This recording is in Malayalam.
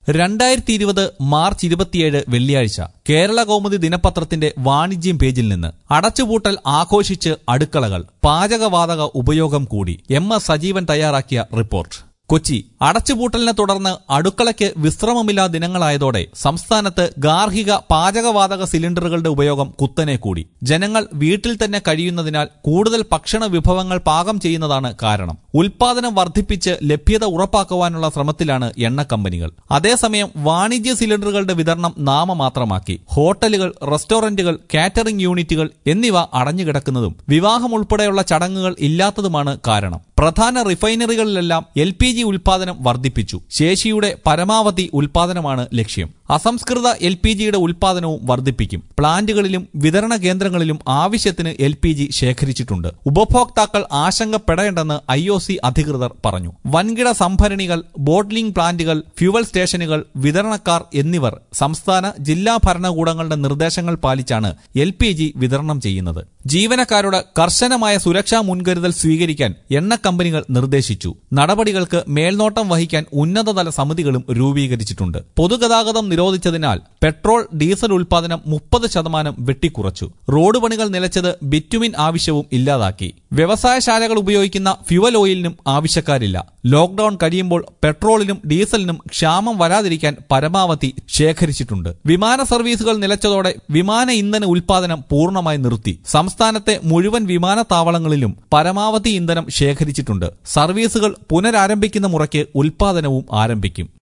രണ്ടായിരത്തി ഇരുപത് മാർച്ച് ഇരുപത്തിയേഴ് വെള്ളിയാഴ്ച കേരള കൗമുദി ദിനപത്രത്തിന്റെ വാണിജ്യം പേജിൽ നിന്ന് അടച്ചുപൂട്ടൽ ആഘോഷിച്ച് അടുക്കളകൾ പാചകവാതക ഉപയോഗം കൂടി എം എസ് സജീവൻ തയ്യാറാക്കിയ റിപ്പോർട്ട് കൊച്ചി അടച്ചുപൂട്ടലിനെ തുടർന്ന് അടുക്കളയ്ക്ക് വിശ്രമമില്ലാ ദിനങ്ങളായതോടെ സംസ്ഥാനത്ത് ഗാർഹിക പാചകവാതക സിലിണ്ടറുകളുടെ ഉപയോഗം കുത്തനെ കൂടി ജനങ്ങൾ വീട്ടിൽ തന്നെ കഴിയുന്നതിനാൽ കൂടുതൽ ഭക്ഷണ വിഭവങ്ങൾ പാകം ചെയ്യുന്നതാണ് കാരണം ഉൽപാദനം വർദ്ധിപ്പിച്ച് ലഭ്യത ഉറപ്പാക്കുവാനുള്ള ശ്രമത്തിലാണ് എണ്ണ കമ്പനികൾ അതേസമയം വാണിജ്യ സിലിണ്ടറുകളുടെ വിതരണം നാമമാത്രമാക്കി ഹോട്ടലുകൾ റെസ്റ്റോറന്റുകൾ കാറ്ററിംഗ് യൂണിറ്റുകൾ എന്നിവ അടഞ്ഞുകിടക്കുന്നതും വിവാഹം ഉൾപ്പെടെയുള്ള ചടങ്ങുകൾ ഇല്ലാത്തതുമാണ് കാരണം പ്രധാന റിഫൈനറികളിലെല്ലാം എൽ പി ജി ഉൽപാദനം വർദ്ധിപ്പിച്ചു ശേഷിയുടെ പരമാവധി ഉൽപാദനമാണ് ലക്ഷ്യം അസംസ്കൃത എൽ പി ജിയുടെ ഉൽപാദനവും വർദ്ധിപ്പിക്കും പ്ലാന്റുകളിലും വിതരണ കേന്ദ്രങ്ങളിലും ആവശ്യത്തിന് എൽ പി ജി ശേഖരിച്ചിട്ടുണ്ട് ഉപഭോക്താക്കൾ ആശങ്കപ്പെടേണ്ടെന്ന് ഐ ഒ സി അധികൃതർ പറഞ്ഞു വൻകിട സംഭരണികൾ ബോട്ട്ലിംഗ് പ്ലാന്റുകൾ ഫ്യൂവൽ സ്റ്റേഷനുകൾ വിതരണക്കാർ എന്നിവർ സംസ്ഥാന ജില്ലാ ഭരണകൂടങ്ങളുടെ നിർദ്ദേശങ്ങൾ പാലിച്ചാണ് എൽ പി ജി വിതരണം ചെയ്യുന്നത് ജീവനക്കാരോട് കർശനമായ സുരക്ഷാ മുൻകരുതൽ സ്വീകരിക്കാൻ എണ്ണ കമ്പനികൾ നിർദ്ദേശിച്ചു നടപടികൾക്ക് മേൽനോട്ടം വഹിക്കാൻ ഉന്നതതല സമിതികളും രൂപീകരിച്ചിട്ടുണ്ട് പൊതുഗതാഗതം നിരോധിച്ചതിനാൽ പെട്രോൾ ഡീസൽ ഉൽപാദനം മുപ്പത് ശതമാനം വെട്ടിക്കുറച്ചു റോഡ് പണികൾ നിലച്ചത് ബിറ്റുമിൻ ആവശ്യവും ഇല്ലാതാക്കി വ്യവസായശാലകൾ ഉപയോഗിക്കുന്ന ഫ്യുവൽ ഓയിലിനും ആവശ്യക്കാരില്ല ലോക്ഡൌൺ കഴിയുമ്പോൾ പെട്രോളിനും ഡീസലിനും ക്ഷാമം വരാതിരിക്കാൻ പരമാവധി ശേഖരിച്ചിട്ടുണ്ട് വിമാന സർവീസുകൾ നിലച്ചതോടെ വിമാന ഇന്ധന ഉൽപാദനം പൂർണ്ണമായി നിർത്തി സംസ്ഥാനത്തെ മുഴുവൻ വിമാനത്താവളങ്ങളിലും പരമാവധി ഇന്ധനം ശേഖരിച്ചിട്ടുണ്ട് സർവീസുകൾ പുനരാരംഭിക്കുന്ന മുറയ്ക്ക് ഉൽപാദനവും ആരംഭിക്കും